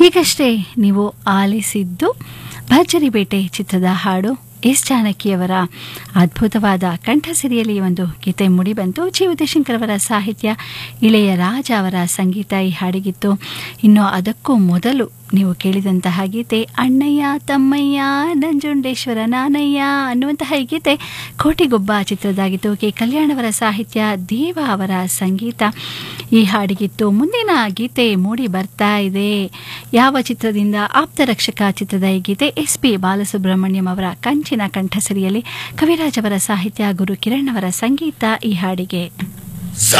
ಈಗಷ್ಟೇ ನೀವು ಆಲಿಸಿದ್ದು ಭರ್ಜರಿ ಬೇಟೆ ಚಿತ್ರದ ಹಾಡು ಎಸ್ ಜಾನಕಿಯವರ ಅದ್ಭುತವಾದ ಕಂಠಸಿರಿಯಲ್ಲಿ ಈ ಒಂದು ಗೀತೆ ಮುಡಿಬಂತು ಜಿ ಉದಯಶಂಕರ್ ಅವರ ಸಾಹಿತ್ಯ ಇಳೆಯ ರಾಜ ಅವರ ಸಂಗೀತ ಈ ಹಾಡಿಗಿತ್ತು ಇನ್ನು ಅದಕ್ಕೂ ಮೊದಲು ನೀವು ಕೇಳಿದಂತಹ ಗೀತೆ ಅಣ್ಣಯ್ಯ ತಮ್ಮಯ್ಯ ನಂಜುಂಡೇಶ್ವರ ನಾನಯ್ಯ ಅನ್ನುವಂತಹ ಈ ಗೀತೆ ಕೋಟಿಗೊಬ್ಬ ಚಿತ್ರದಾಗಿತ್ತು ಕೆ ಕಲ್ಯಾಣವರ ಸಾಹಿತ್ಯ ದೇವ ಅವರ ಸಂಗೀತ ಈ ಹಾಡಿಗಿತ್ತು ಮುಂದಿನ ಗೀತೆ ಮೂಡಿ ಬರ್ತಾ ಇದೆ ಯಾವ ಚಿತ್ರದಿಂದ ಆಪ್ತರಕ್ಷಕ ಚಿತ್ರದ ಈ ಗೀತೆ ಎಸ್ ಪಿ ಬಾಲಸುಬ್ರಹ್ಮಣ್ಯಂ ಅವರ ಕಂಚಿನ ಕಂಠಸರಿಯಲ್ಲಿ ಕವಿರಾಜ್ ಅವರ ಸಾಹಿತ್ಯ ಗುರು ಕಿರಣ್ ಅವರ ಸಂಗೀತ ಈ ಹಾಡಿಗೆ